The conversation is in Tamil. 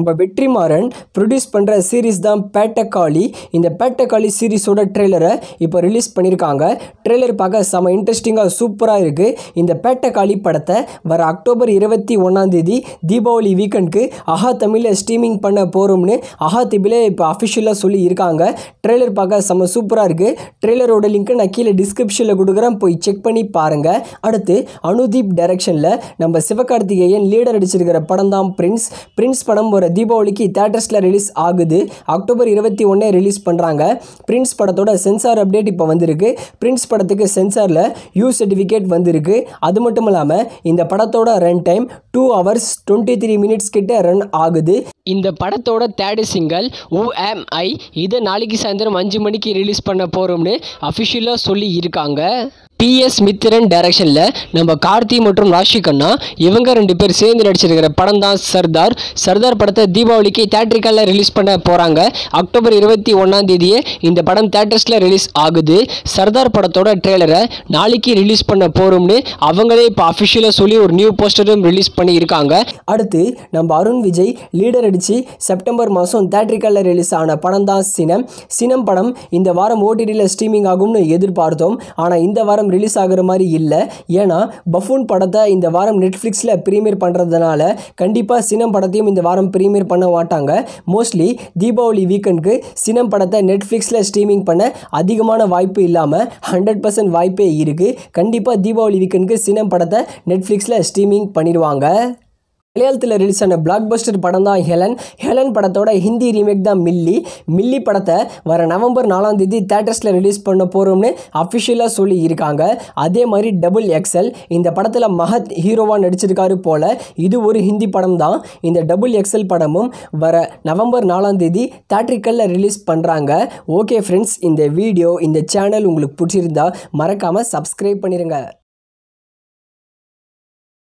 நம்ம வெற்றிமாறன் ப்ரொடியூஸ் பண்ணுற சீரிஸ் தான் பேட்டக்காளி இந்த பேட்டக்காளி சீரிஸோட ட்ரெய்லரை இப்போ ரிலீஸ் பண்ணியிருக்காங்க ட்ரெய்லர் பார்க்க செம இன்ட்ரெஸ்டிங்காக சூப்பராக இருக்குது இந்த பேட்டக்காளி படத்தை வர அக்டோபர் இருபத்தி ஒன்றாந்தேதி தீபாவளி வீக்கெண்டுக்கு அஹா தமிழில் ஸ்ட்ரீமிங் பண்ண போகிறோம்னு அஹா டிவிலே இப்போ அஃபிஷியலாக சொல்லி இருக்காங்க ட்ரெய்லர் பார்க்க செம சூப்பராக இருக்குது ட்ரெய்லரோட லிங்க்கை நான் கீழே டிஸ்கிரிப்ஷனில் கொடுக்குறேன் போய் செக் பண்ணி பாருங்கள் அடுத்து அனுதீப் டைரக்ஷனில் நம்ம சிவகார்த்திகேயன் லீடர் அடிச்சிருக்கிற படம் தான் பிரின்ஸ் பிரின்ஸ் படம் வர தீபாவளிக்கு தேட்டர்ஸில் ரிலீஸ் ஆகுது அக்டோபர் இருபத்தி ஒன்றே ரிலீஸ் பண்ணுறாங்க பிரின்ஸ் படத்தோட சென்சார் அப்டேட் இப்போ வந்திருக்கு பிரின்ஸ் படத்துக்கு சென்சாரில் யூ சர்டிஃபிகேட் வந்திருக்கு அது மட்டும் இல்லாமல் இந்த படத்தோட run time two hours twenty three minutes கிட்ட ரன் ஆகுது இந்த படத்தோட third single O M I இதை நாளைக்கு சாயந்தரம் அஞ்சு மணிக்கு ரிலீஸ் பண்ண போகிறோம்னு அஃபிஷியலாக சொல்லி இருக்காங்க பிஎஸ் மித்திரன் டைரக்ஷனில் நம்ம கார்த்தி மற்றும் ராஷி கண்ணா இவங்க ரெண்டு பேர் சேர்ந்து நடிச்சிருக்கிற படம் தான் சர்தார் சர்தார் படத்தை தீபாவளிக்கு தேட்ரிக்கலில் ரிலீஸ் பண்ண போகிறாங்க அக்டோபர் இருபத்தி ஒன்றாம் தேதியே இந்த படம் தேட்டர்ஸில் ரிலீஸ் ஆகுது சர்தார் படத்தோட ட்ரெய்லரை நாளைக்கு ரிலீஸ் பண்ண போகிறோம்னு அவங்களே இப்போ அஃபிஷியலாக சொல்லி ஒரு நியூ போஸ்டரும் ரிலீஸ் பண்ணியிருக்காங்க அடுத்து நம்ம அருண் விஜய் லீடர் அடித்து செப்டம்பர் மாதம் தேட்ரிக்கலில் ரிலீஸ் ஆன படம் தான் சினம் சினம் படம் இந்த வாரம் ஓடிடியில் ஸ்ட்ரீமிங் ஆகும்னு எதிர்பார்த்தோம் ஆனால் இந்த வாரம் ரிலீஸ் ஆகுற மாதிரி இல்லை ஏன்னா பஃபூன் படத்தை இந்த வாரம் நெட்ஃப்ளிக்ஸில் ப்ரீமியர் பண்ணுறதுனால கண்டிப்பாக சினம் படத்தையும் இந்த வாரம் ப்ரீமியர் பண்ண மாட்டாங்க மோஸ்ட்லி தீபாவளி வீக்கெண்டுக்கு சினம் படத்தை நெட்ஃப்ளிக்ஸில் ஸ்ட்ரீமிங் பண்ண அதிகமான வாய்ப்பு இல்லாமல் ஹண்ட்ரட் பர்சன்ட் வாய்ப்பே இருக்குது கண்டிப்பாக தீபாவளி வீக்கெண்டுக்கு சினம் படத்தை நெட்ஃப்ளிக்ஸில் ஸ்ட்ரீமிங் பண்ணிடுவாங்க மலையாளத்தில் ரிலீஸ் ஆன பிளாக் பஸ்டர் படம் தான் ஹெலன் ஹெலன் படத்தோட ஹிந்தி ரீமேக் தான் மில்லி மில்லி படத்தை வர நவம்பர் நாலாம் தேதி தேட்டர்ஸில் ரிலீஸ் பண்ண போகிறோம்னு அஃபிஷியலாக சொல்லி இருக்காங்க அதே மாதிரி டபுள் எக்ஸல் இந்த படத்தில் மஹத் ஹீரோவாக நடிச்சிருக்காரு போல் இது ஒரு ஹிந்தி படம் தான் இந்த டபுள் எக்ஸல் படமும் வர நவம்பர் நாலாம் தேதி தேட்ரிக்கலில் ரிலீஸ் பண்ணுறாங்க ஓகே ஃப்ரெண்ட்ஸ் இந்த வீடியோ இந்த சேனல் உங்களுக்கு பிடிச்சிருந்தா மறக்காமல் சப்ஸ்கிரைப் பண்ணிடுங்க